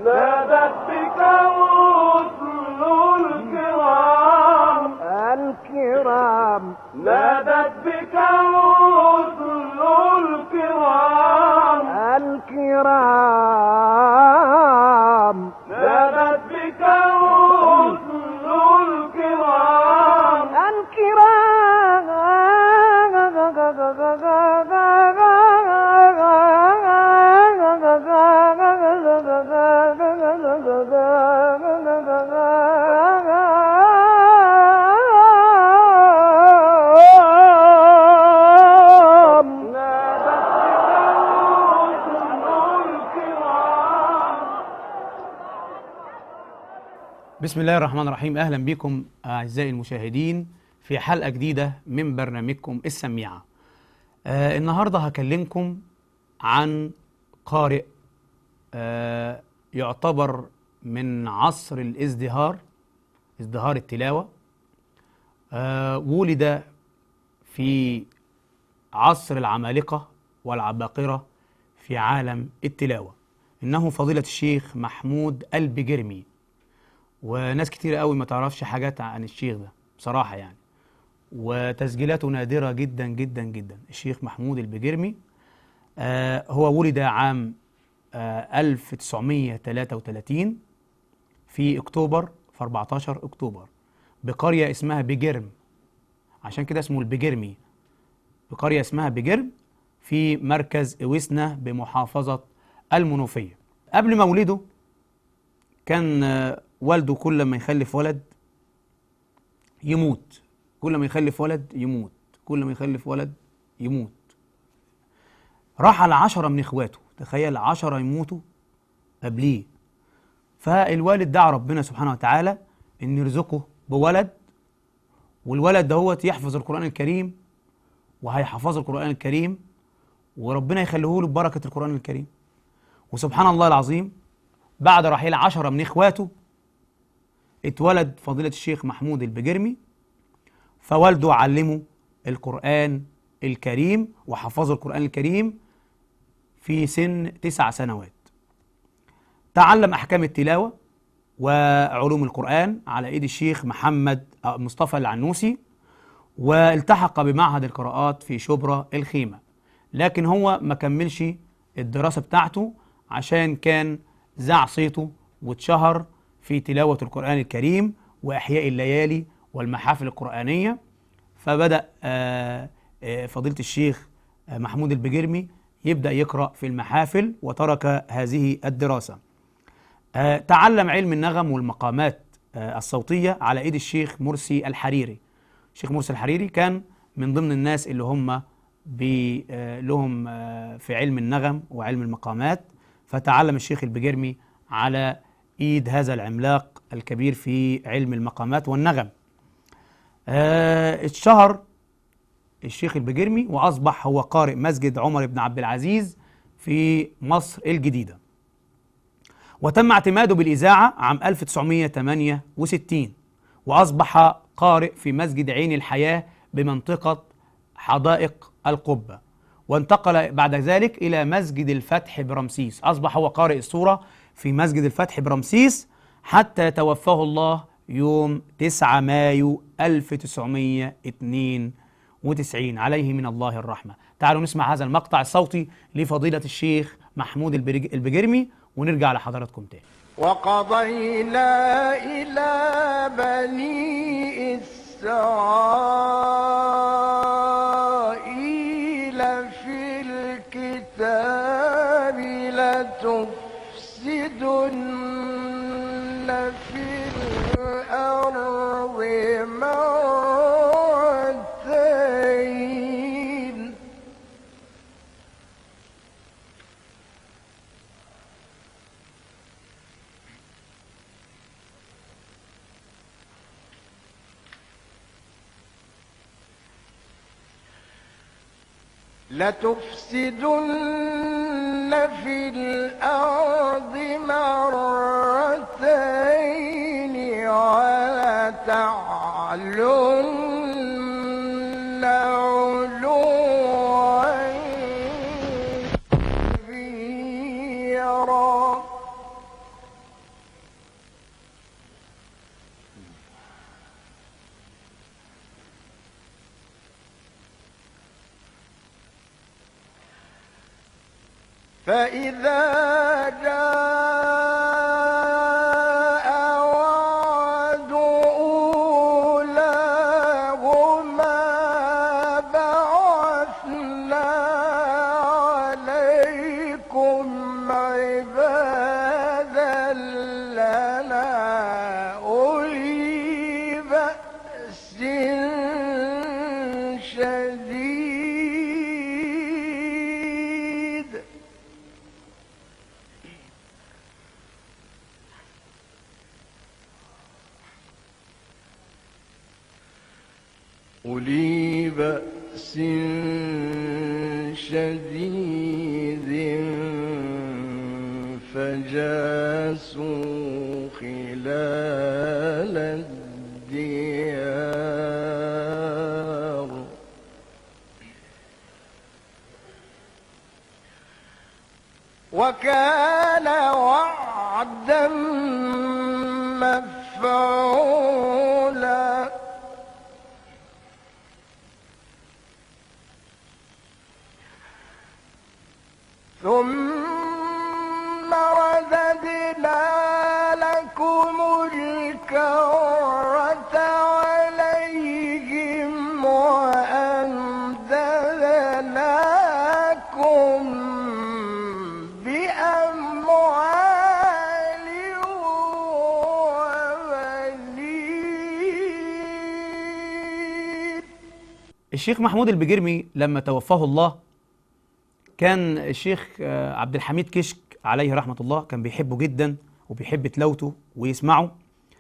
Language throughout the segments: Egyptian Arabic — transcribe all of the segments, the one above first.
نادت بك رسل الكرام الكرام نادت بك رسل الكرام الكرام نادت بك رسل الكرام الكرام نادت بك رسل الكرام بسم الله الرحمن الرحيم اهلا بكم اعزائي المشاهدين في حلقه جديده من برنامجكم السميعه. آه النهارده هكلمكم عن قارئ آه يعتبر من عصر الازدهار ازدهار التلاوه. آه ولد في عصر العمالقه والعباقره في عالم التلاوه. انه فضيله الشيخ محمود البجرمي. وناس كتير قوي ما تعرفش حاجات عن الشيخ ده بصراحة يعني وتسجيلاته نادرة جدا جدا جدا الشيخ محمود البجرمي آه هو ولد عام آه 1933 في أكتوبر في 14 أكتوبر بقرية اسمها بجرم عشان كده اسمه البجرمي بقرية اسمها بجرم في مركز إويسنا بمحافظة المنوفية قبل مولده كان آه، والده كل ما يخلف ولد يموت كل ما يخلف ولد يموت كل ما يخلف ولد يموت راح على عشرة من اخواته تخيل عشرة يموتوا قبليه فالوالد دعا ربنا سبحانه وتعالى ان يرزقه بولد والولد دهوت يحفظ القرآن الكريم وهيحفظ القرآن الكريم وربنا يخليه له ببركة القرآن الكريم وسبحان الله العظيم بعد رحيل عشرة من إخواته اتولد فضيلة الشيخ محمود البجرمي فوالده علمه القرآن الكريم وحفظه القرآن الكريم في سن تسع سنوات تعلم أحكام التلاوة وعلوم القرآن على إيد الشيخ محمد آه، مصطفى العنوسي والتحق بمعهد القراءات في شبرا الخيمة لكن هو ما كملش الدراسة بتاعته عشان كان ذاع صيته واتشهر في تلاوة القرآن الكريم وإحياء الليالي والمحافل القرآنية فبدأ آه، آه، فضيلة الشيخ آه، محمود البجرمي يبدأ يقرأ في المحافل وترك هذه الدراسة آه، تعلم علم النغم والمقامات آه، الصوتية على إيد الشيخ مرسي الحريري الشيخ مرسي الحريري كان من ضمن الناس اللي هم بي- آه، لهم آه، في علم النغم وعلم المقامات فتعلم الشيخ البجرمي على ايد هذا العملاق الكبير في علم المقامات والنغم. آه، اتشهر الشيخ البجرمي واصبح هو قارئ مسجد عمر بن عبد العزيز في مصر الجديده. وتم اعتماده بالاذاعه عام 1968 واصبح قارئ في مسجد عين الحياه بمنطقه حدائق القبه. وانتقل بعد ذلك إلى مسجد الفتح برمسيس أصبح هو قارئ السورة في مسجد الفتح برمسيس حتى توفاه الله يوم 9 مايو 1992 عليه من الله الرحمة تعالوا نسمع هذا المقطع الصوتي لفضيلة الشيخ محمود البرج- البجرمي ونرجع لحضراتكم تاني وقضينا إلى بني إسرائيل في الكتاب لتفسدن في الأرض مرتين لتفسدن في الأرض مرتين ولا تعلن علوا كبيرا فإذا جاء وعد أولاهما بعثنا عليكم عبادا لنا أولي بأس شديد أولي بأس شديد فجاسوا خلال الديار وكان وعدا مفعولا ثم رددنا لكم الكرة عليهم وأمددناكم بأموال وبنين الشيخ محمود البجرمي لما توفاه الله كان الشيخ آه، عبد الحميد كشك عليه رحمة الله كان بيحبه جدا وبيحب تلاوته ويسمعه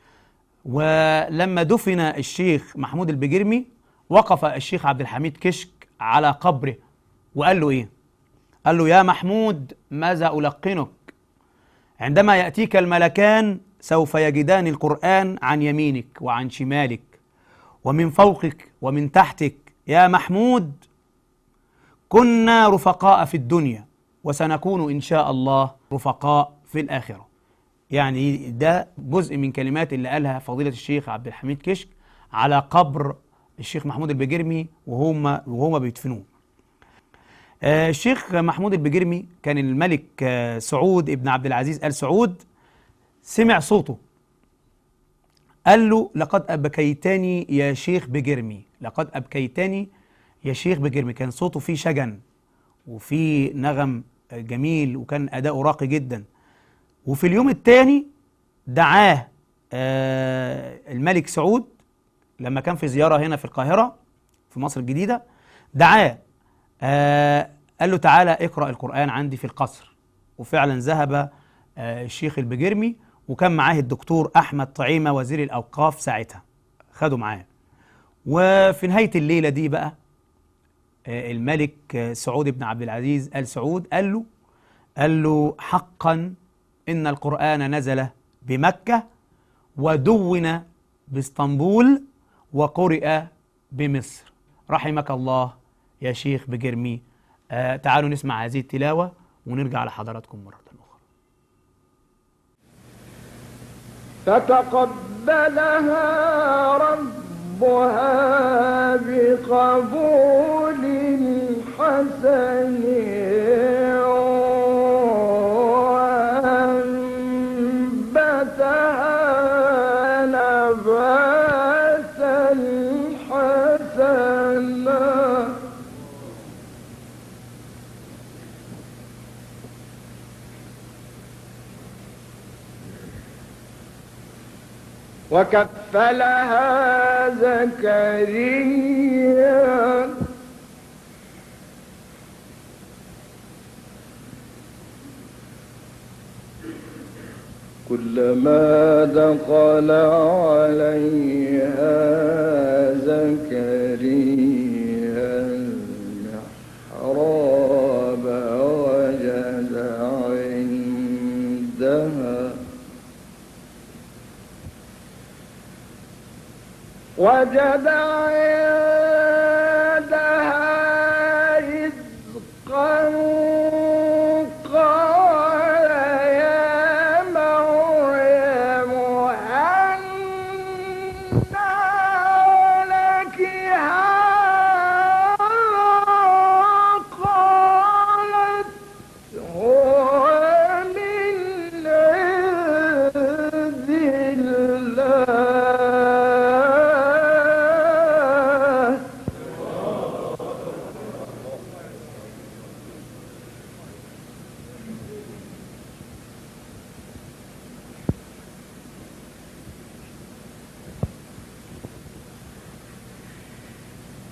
ولما دفن الشيخ محمود البجرمي وقف الشيخ عبد الحميد كشك على قبره وقال له ايه قال له يا محمود ماذا ألقنك عندما يأتيك الملكان سوف يجدان القرآن عن يمينك وعن شمالك ومن فوقك ومن تحتك يا محمود كنا رفقاء في الدنيا وسنكون إن شاء الله رفقاء في الآخرة يعني ده جزء من كلمات اللي قالها فضيلة الشيخ عبد الحميد كشك على قبر الشيخ محمود البجرمي وهم وهما بيدفنوه آه، الشيخ محمود البجرمي كان الملك آه، سعود ابن عبد العزيز آل سعود سمع صوته قال له لقد أبكيتني يا شيخ بجرمي لقد أبكيتني يا شيخ بجرمي كان صوته فيه شجن وفيه نغم جميل وكان أداؤه راقي جدا وفي اليوم الثاني دعاه آه، الملك سعود لما كان في زيارة هنا في القاهرة في مصر الجديدة دعاه آه، قال له تعالى اقرأ القرآن عندي في القصر وفعلا ذهب آه، الشيخ البجرمي وكان معاه الدكتور أحمد طعيمة وزير الأوقاف ساعتها خدوا معاه وفي نهاية الليلة دي بقى آه، الملك آه، سعود بن عبد العزيز آل سعود قال له قال له حقا إن القرآن نزل بمكة ودون باسطنبول وقرئ بمصر رحمك الله يا شيخ بجرمي آه تعالوا نسمع هذه التلاوة ونرجع لحضراتكم مرة أخرى فتقبلها ربها بقبول حسن وأنبتها نباتا حسنا وكفلها زكريا كلما دخل عليها زكريا المحراب وجد عندها وجد عندها رزقا قال يا مريم أنى لك هذا قالت هو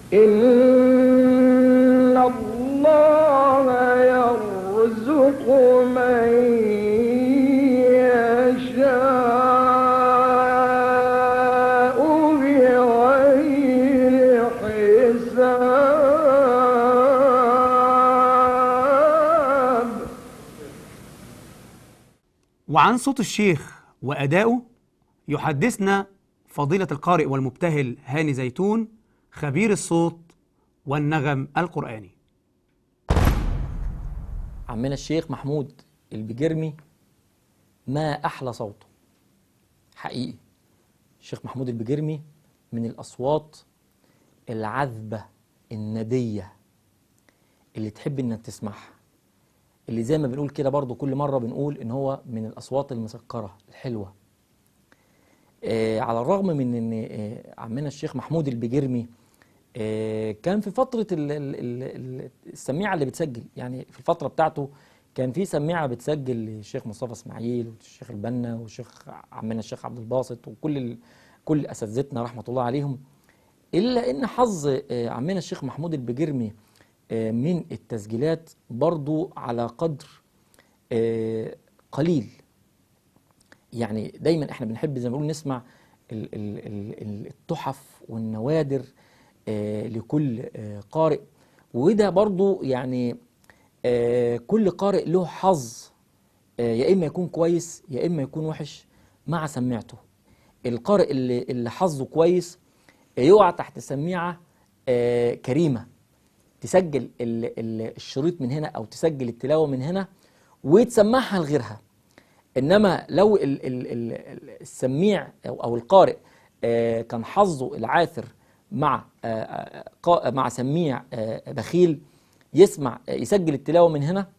إن الله يرزق من يشاء بغير حساب وعن صوت الشيخ وأدائه يحدثنا فضيلة القارئ والمبتهل هاني زيتون خبير الصوت والنغم القرآني عمنا الشيخ محمود البجرمي ما أحلى صوته حقيقي الشيخ محمود البجرمي من الأصوات العذبة الندية اللي تحب إنك تسمعها اللي زي ما بنقول كده برضو كل مرة بنقول إن هو من الأصوات المسكرة الحلوة آه على الرغم من إن آه عمنا الشيخ محمود البجرمي آه كان في فترة ال- ال- ال- ال- السميعة اللي بتسجل يعني في الفترة بتاعته كان في سميعة بتسجل للشيخ مصطفى اسماعيل والشيخ البنا والشيخ عمنا الشيخ عبد الباسط وكل ال... كل اساتذتنا رحمة الله عليهم الا ان حظ آه، عمنا الشيخ محمود البجرمي آه، من التسجيلات برضو على قدر آه، قليل يعني دايما احنا بنحب زي ما بنقول نسمع ال- ال- ال- ال- التحف والنوادر آه، لكل آه، قارئ وده برضو يعني آه، كل قارئ له حظ آه، يا اما يكون كويس يا اما يكون وحش مع سماعته القارئ اللي اللي حظه كويس آه، يقع تحت سميعه آه، كريمه تسجل ال- ال- الشريط من هنا او تسجل التلاوه من هنا وتسمعها لغيرها انما لو ال ال ال ال- السميع او أو القارئ آه، كان حظه العاثر مع آه، آه، قا- مع سميع آه، بخيل يسمع آه، يسجل التلاوه من هنا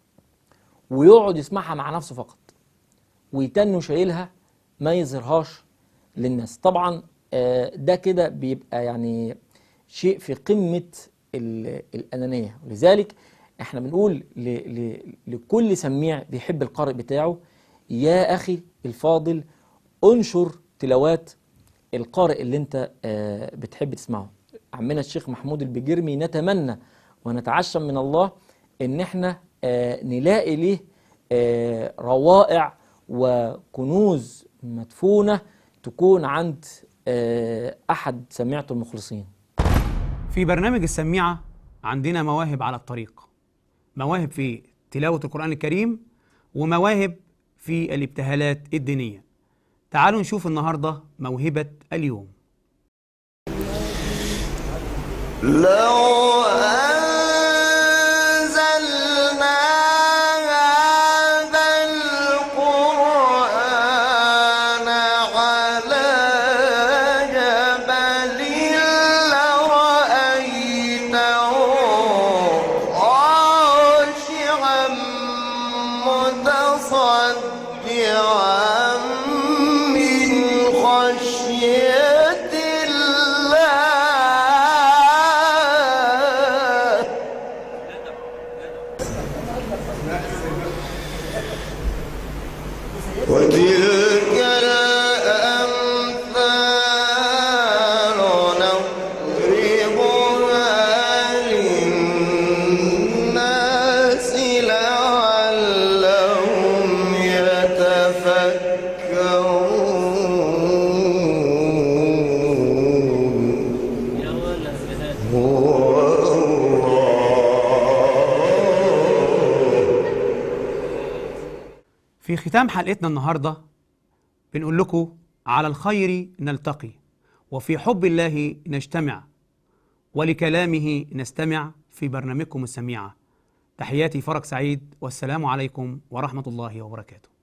ويقعد يسمعها مع نفسه فقط ويتنه شايلها ما يظهرهاش للناس طبعا آه، ده كده بيبقى يعني شيء في قمة ال- الأنانية ولذلك احنا بنقول ل ل لكل سميع بيحب القارئ بتاعه يا أخي الفاضل انشر تلاوات القارئ اللي انت آه، بتحب تسمعه عمنا الشيخ محمود البجرمي نتمنى ونتعشم من الله ان احنا آه، نلاقي ليه آه، روائع وكنوز مدفونة تكون عند آه، أحد سميعته المخلصين في برنامج السميعة عندنا مواهب على الطريق مواهب في تلاوة القرآن الكريم ومواهب في الابتهالات الدينية تعالوا نشوف النهاردة موهبة اليوم لو أنزلنا هذا القرآن على جبل لرأيته خاشعا متصدعا من خشية الله وتلك الأمثال نضربها للناس لعلهم يتفكرون هو الله في ختام حلقتنا النهاردة بنقول لكم على الخير نلتقي وفي حب الله نجتمع ولكلامه نستمع في برنامجكم السميعة تحياتي فرج سعيد والسلام عليكم ورحمة الله وبركاته